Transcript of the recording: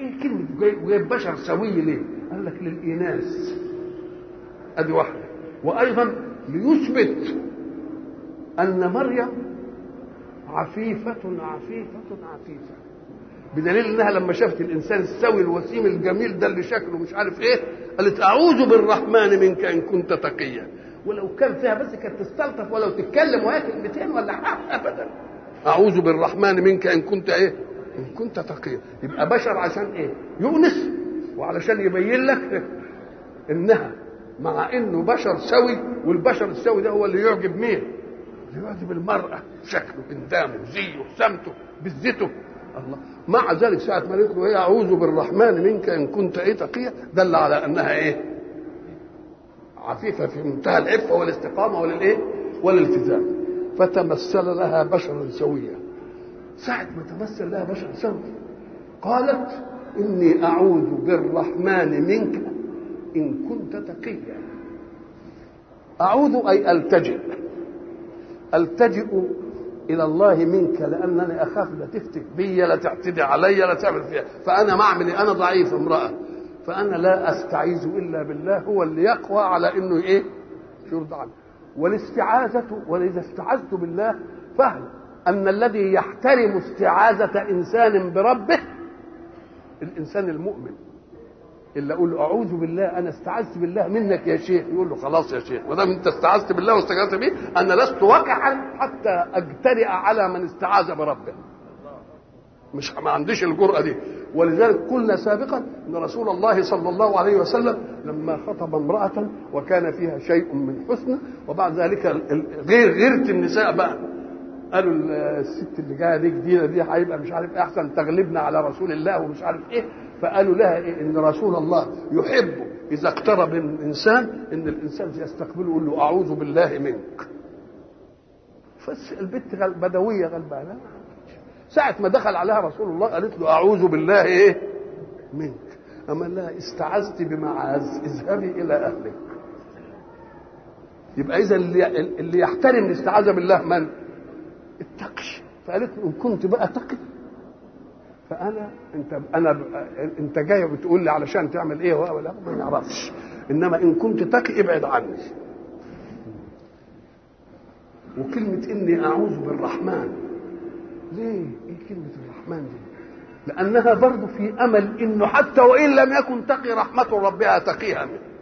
ايه كلمه جايب جايب بشر سوي ليه؟ قال لك للإناث ادي واحده وايضا ليثبت ان مريم عفيفة عفيفة عفيفة بدليل انها لما شافت الانسان السوي الوسيم الجميل ده اللي شكله مش عارف ايه قالت اعوذ بالرحمن منك ان كنت تقيا ولو كان فيها بس كانت تستلطف ولو تتكلم وهي كلمتين ولا حاجه ابدا اعوذ بالرحمن منك ان كنت ايه ان كنت تقيا يبقى بشر عشان ايه يونس وعلشان يبين لك انها مع انه بشر سوي والبشر السوي ده هو اللي يعجب مين اللي يعجب المراه شكله اندامه زيه سمته بزته الله مع ذلك ساعة ما قالت له ايه اعوذ بالرحمن منك ان كنت ايه تقيا دل على انها ايه عفيفة في منتهى العفة والاستقامة وللايه والالتزام فتمثل لها بشرا سويا ساعة ما تمثل لها بشرا سوي قالت إني أعوذ بالرحمن منك إن كنت تقيا أعوذ أي ألتجئ ألتجئ الى الله منك لانني اخاف لا تفتك بي لا تعتدي علي لا تعمل فيها فانا معملي انا ضعيف امراه فانا لا استعيذ الا بالله هو اللي يقوى على انه ايه يرضى عنه والاستعاذة واذا استعذت بالله فهم ان الذي يحترم استعاذة انسان بربه الانسان المؤمن اللي اقول له اعوذ بالله انا استعذت بالله منك يا شيخ يقول له خلاص يا شيخ ما دام انت استعذت بالله واستجرت به انا لست وقعا حتى اجترئ على من استعاذ بربه مش ما عنديش الجرأة دي ولذلك قلنا سابقا ان رسول الله صلى الله عليه وسلم لما خطب امرأة وكان فيها شيء من حسن وبعد ذلك غير غيرة النساء بقى قالوا الست اللي جايه دي جديده دي هيبقى مش عارف احسن تغلبنا على رسول الله ومش عارف ايه فقالوا لها إيه ان رسول الله يحب اذا اقترب من الانسان ان الانسان يستقبله يقول له اعوذ بالله منك بس البنت غل... بدويه غلبانه ساعة ما دخل عليها رسول الله قالت له أعوذ بالله إيه؟ منك أما لا استعذت بمعاذ اذهبي إلى أهلك يبقى إذا اللي, اللي يحترم الاستعاذة بالله من؟ التقي فقالت له إن كنت بقى تقي فانا انت انا انت جاي بتقول لي علشان تعمل ايه ولا ما نعرفش انما ان كنت تقي ابعد عني وكلمة إني أعوذ بالرحمن ليه؟ إيه كلمة الرحمن دي؟ لأنها برضه في أمل إنه حتى وإن لم يكن تقي رحمة ربها تقيها منه